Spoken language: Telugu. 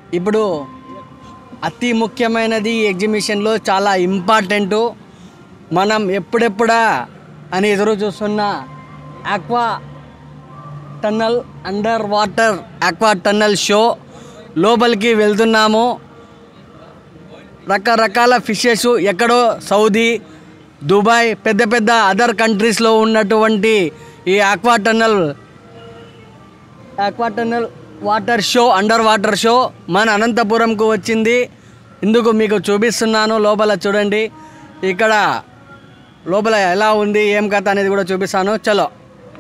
ఇప్పుడు అతి ముఖ్యమైనది ఈ ఎగ్జిబిషన్లో చాలా ఇంపార్టెంటు మనం ఎప్పుడెప్పుడా అని ఎదురు చూస్తున్న aqua tunnel underwater aqua tunnel show లోపలికి వెళ్తున్నాము రకరకాల ఫిషెస్ ఎక్కడో సౌదీ దుబాయ్ పెద్ద పెద్ద అదర్ కంట్రీస్లో ఉన్నటువంటి ఈ aqua tunnel aqua tunnel water show underwater show మన అనంతపురంకు వచ్చింది ఇందుకు మీకు చూపిస్తున్నాను లోపల చూడండి ఇక్కడ లోపల ఎలా ఉంది ఏం కథ అనేది కూడా చూపిస్తాను చలో